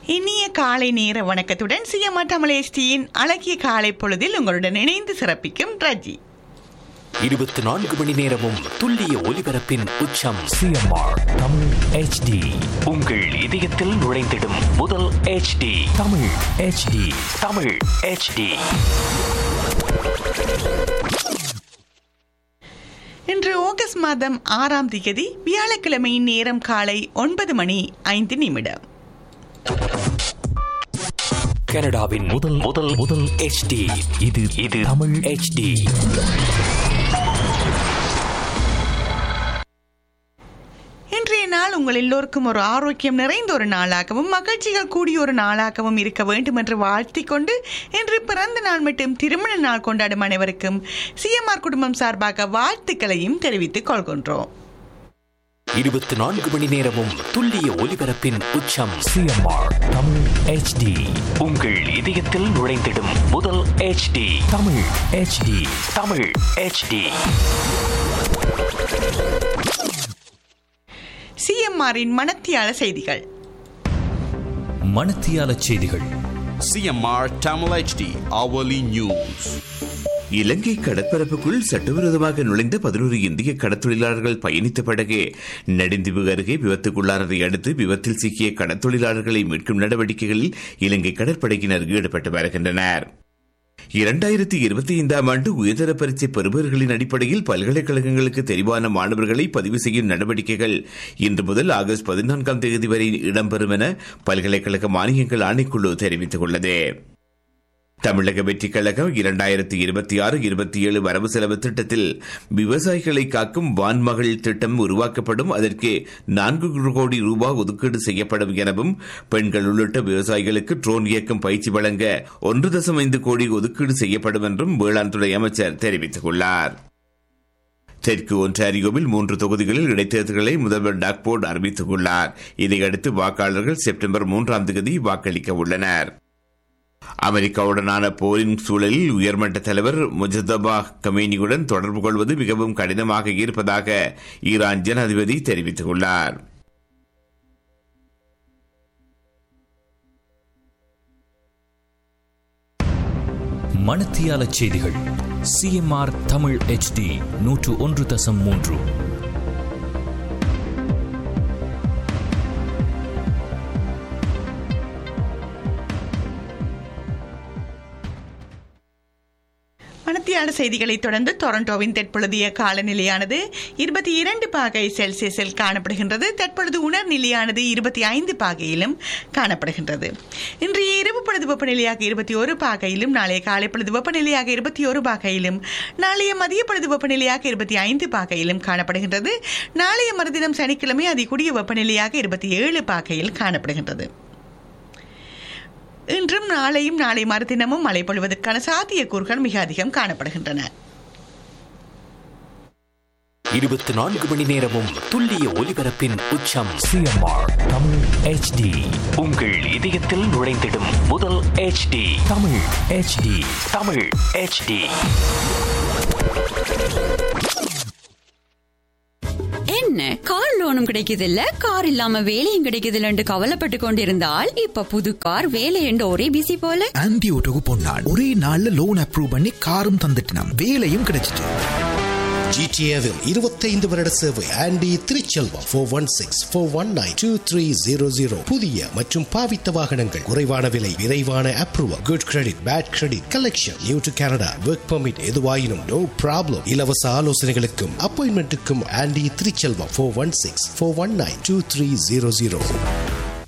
இனிய காலை நேர வணக்கத்துடன் சிஎம்ஆ தமிழேஷ்டியின் அழகிய காலை பொழுதில் உங்களுடன் இணைந்து சிறப்பிக்கும் ரஜி இருபத்தி நான்கு மணி நேரமும் துல்லிய ஒலிபரப்பின் உச்சம் சிஎம்ஆர் தமிழ் ஹெச்டி உங்கள் இதயத்தில் நுழைந்திடும் முதல் HD Tamil HD Tamil HD இன்று ஆகஸ்ட் மாதம் ஆறாம் தேதி வியாழக்கிழமையின் நேரம் காலை ஒன்பது மணி ஐந்து நிமிடம் கனடாவின் முதல் முதல் முதல் HD இது இது தமிழ் HD இன்றைய நாள் உங்கள் எல்லோருக்கும் ஒரு ஆரோக்கியம் நிறைந்த ஒரு நாளாகவும் மகிழ்ச்சிகள் கூடிய ஒரு நாளாகவும் இருக்க வேண்டும் என்று வாழ்த்திக் கொண்டு இன்று பிறந்த நாள் மற்றும் திருமண நாள் கொண்டாடும் அனைவருக்கும் சிஎம்ஆர் குடும்பம் சார்பாக வாழ்த்துக்களையும் தெரிவித்துக் கொள்கின்றோம் இருபத்தி நான்கு மணி நேரமும் துல்லிய ஒலிபரப்பின் உச்சம் சிஎம்ஆர் தமிழ் ஹெச்டி உங்கள் இதயத்தில் நுழைந்திடும் முதல் HD Tamil HD Tamil HD சிஎம்ஆரின் மனத்தியால செய்திகள் மணத்தியால செய்திகள் CMR Tamil HD hourly news. இலங்கை கடற்பரப்புக்குள் சட்டவிரோதமாக நுழைந்த பதினோரு இந்திய கடற்தொழிலாளர்கள் பயணித்த படகு நெடுந்தீவு அருகே விபத்துக்குள்ளானதை அடுத்து விபத்தில் சிக்கிய கடற்தொழிலாளர்களை மீட்கும் நடவடிக்கைகளில் இலங்கை கடற்படையினர் ஈடுபட்டு வருகின்றனர் இரண்டாயிரத்தி இருபத்தி ஐந்தாம் ஆண்டு உயர்தர பரீட்சை பெறுபவர்களின் அடிப்படையில் பல்கலைக்கழகங்களுக்கு தெரிவான மாணவர்களை பதிவு செய்யும் நடவடிக்கைகள் இன்று முதல் ஆகஸ்ட் பதினான்காம் தேதி வரை இடம்பெறும் என பல்கலைக்கழக மானியங்கள் ஆணைக்குழு தெரிவித்துள்ளது தமிழக வெற்றிக் கழகம் இரண்டாயிரத்தி இருபத்தி ஆறு இருபத்தி ஏழு வரவு செலவு திட்டத்தில் விவசாயிகளை காக்கும் வான்மகள் திட்டம் உருவாக்கப்படும் அதற்கு நான்கு கோடி ரூபாய் ஒதுக்கீடு செய்யப்படும் எனவும் பெண்கள் உள்ளிட்ட விவசாயிகளுக்கு ட்ரோன் இயக்கம் பயிற்சி வழங்க ஒன்று தசம் ஐந்து கோடி ஒதுக்கீடு செய்யப்படும் என்றும் வேளாண் துறை அமைச்சர் தெரிவித்துள்ளார் தெற்கு ஒன்டாரியோவில் மூன்று தொகுதிகளில் இடைத்தேர்தல்களை முதல்வர் டாக்போர்ட் அறிவித்துள்ளார் இதையடுத்து வாக்காளர்கள் செப்டம்பர் மூன்றாம் தேதி வாக்களிக்க உள்ளனர் அமெரிக்காவுடனான போரின் சூழலில் உயர்மட்ட தலைவர் முஜதபா கமேனியுடன் தொடர்பு கொள்வது மிகவும் கடினமாக இருப்பதாக ஈரான் ஜனாதிபதி தெரிவித்துள்ளார் மணத்தியால செய்திகள் சிஎம்ஆர் தமிழ் ஹெச்டி நூற்று ஒன்று தசம் மூன்று மனத்தியால செய்திகளைத் தொடர்ந்து டொரண்டோவின் தற்பொழுதைய காலநிலையானது இருபத்தி இரண்டு பாகை செல்சியஸில் காணப்படுகின்றது தற்பொழுது உணர்நிலையானது இருபத்தி ஐந்து பாகையிலும் காணப்படுகின்றது இன்றைய இரவு பொழுது வெப்பநிலையாக இருபத்தி ஒரு பாகையிலும் நாளைய காலை பொழுது வெப்பநிலையாக இருபத்தி ஒரு பாகையிலும் நாளைய மதிய பொழுது வெப்பநிலையாக இருபத்தி ஐந்து பாகையிலும் காணப்படுகின்றது நாளைய மறுதினம் சனிக்கிழமை அதிகூடிய வெப்பநிலையாக இருபத்தி ஏழு பாகையில் காணப்படுகின்றது இன்றும் நாளையும் நாளை மறுதினமும் மழை பொழிவதற்கான சாத்தியக்கூறுகள் மிக அதிகம் காணப்படுகின்றன இருபத்தி நான்கு மணி நேரமும் துல்லிய ஒலிபரப்பின் உச்சம் சிஎம்ஆர் தமிழ் ஹெச்டி உங்கள் இதயத்தில் நுழைந்திடும் முதல் HD Tamil HD Tamil HD என்ன கார் லோனும் கிடைக்குது இல்ல கார் இல்லாம வேலையும் கிடைக்குது இல்லன்னு கவலைப்பட்டு கொண்டிருந்தால் இப்ப புது கார் வேலை என்று ஒரே பிசி போல ஆன்டி ஓட்டோக்கு பொன்னாள் ஒரே நாள்ல லோன் அப்ரூவ் பண்ணி காரும் தந்துட்டினாம் வேலையும் கிடைச்சிட்டு ஜிடிஏவில் இருபத்தைந்து வருட சேவை Andy Thiruchelvam four one six four one nine two three zero zero புதிய மற்றும் பாவித்த வாகனங்கள் குறைவான விலை விரைவான approval good credit bad credit collection new to Canada work permit எதுவாயினும் நோ ப்ராப்ளம் இலவச ஆலோசனைகளுக்கும் அப்பாயின்மெண்ட்டுக்கும் Andy Thiruchelvam four one six four one nine two three zero zero